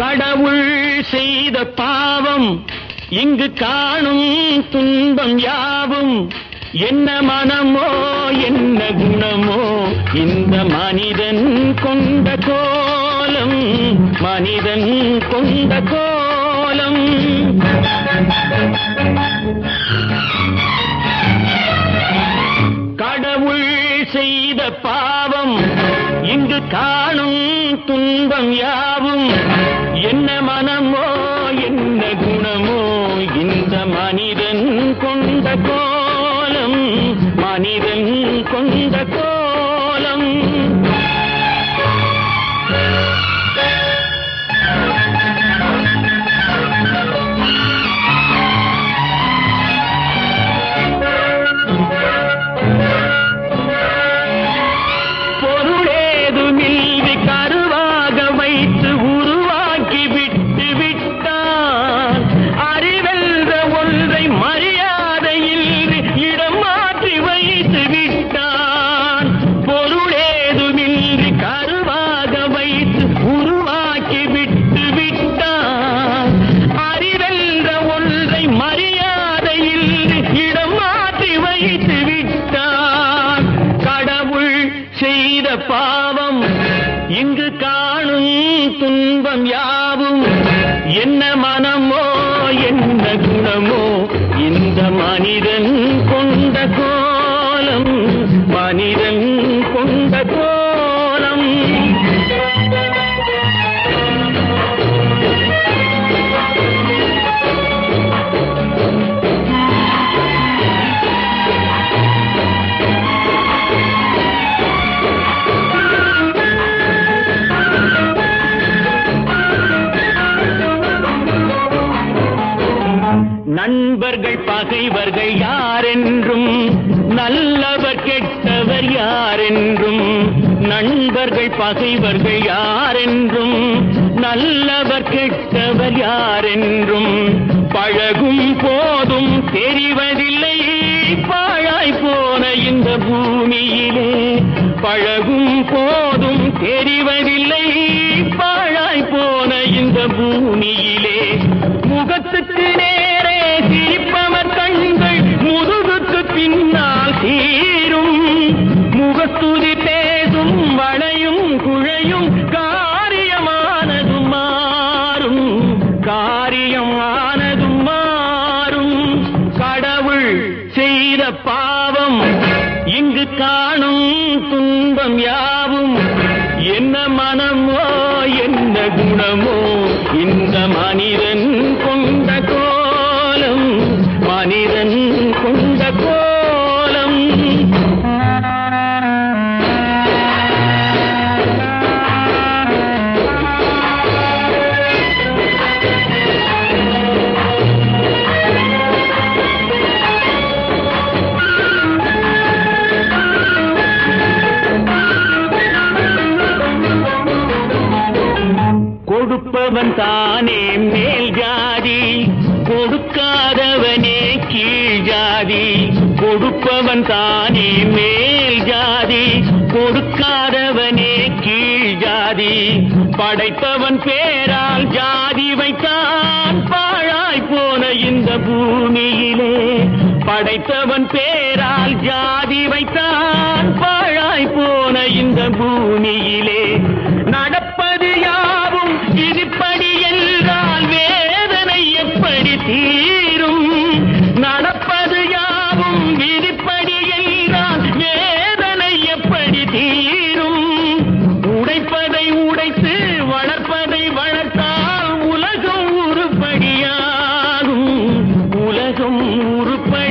கடவுள் செய்த பாவம் இங்கு காணும் துன்பம் யாவும் என்ன மனமோ என்ன குணமோ இந்த மனிதன் கொண்ட கோலம் மனிதன் கொண்ட கோலம் கடவுள் செய்த பாவம் இங்கு காணும் துன்பம் யாவும் என்ன மனமோ என்ன குணமோ இந்த மனிதன் கொண்ட கோலம் மனிதன் கொண்ட கோலம் பொருளேதுமின்றி கருவாக வைத்து உருவாக்கி விட்டு விட்டான் அறிவென்ற ஒன்றை மரியாதையில் இடம் மாற்றி வைத்து விட்டான் பொருளேதுமின்றி கருவாக வைத்து உருவாக்கி விட்டு விட்டான் அறிவென்ற ஒன்றை மரியாதையில் இடம் மாற்றி வைத்து விட்டான் கடவுள் செய்த பாவம் இங்கு காணும் துன்பம் யாவும் என்ன மனமோ என்ன குணமோ இந்த மனிதன் கொண்ட கோலம் மனிதன் கொண்ட கோலம் நண்பர்கள் பகைவர்கள் யாரென்றும் நல்லவர் கெட்டவர் யாரென்றும் நண்பர்கள் பகைவர்கள் யாரென்றும் நல்லவர் கெட்டவர் யாரென்றும் பழகும் போதும் தெரிவதில்லை பாழாய் போன இந்த பூமியிலே பழகும் போதும் தெரிவதில்லை பாழாய் போன இந்த பூமியிலே முகத்துக்கு நேரே சிரிப்பவர் கண்கள் முதுகுக்கு பின்னால் சீரும் முகத்துதி பேசும் வளையும் குழையும் காரியமானதும் மாறும் காரியமானதும் மாறும் கடவுள் செய்த பாவம் இங்கு காணும் துன்பம் யாவும் என்ன மனமோ என்ன குணமோ இந்த மனிதன் கொண்ட கோலம் மனிதன் கொண்ட கோலம் கொடுப்பவன் தானே மேல் ஜாதி கொடுக்காதவனே கீழ் ஜாதி கொடுப்பவன் தானே மேல் ஜாதி கொடுக்காதவனே கீழ் ஜாதி படைத்தவன் பேரால் ஜாதி வைத்தான் பாழாய் போன இந்த பூமியிலே படைத்தவன் பேரால் ஜாதி வைத்தான் பாழாய் போன இந்த பூமியிலே நடப்பது யாவும் இதுபடி என்றால் வேதனை எப்படி தீரும் நடப்பது யாவும் விதிப்படி என்றால் வேதனை எப்படி தீரும் உடைப்பதை உடைத்து வளர்ப்பதை வளர்த்தால் உலகம் உருப்படியாகும் உலகம் உருப்படியாகும்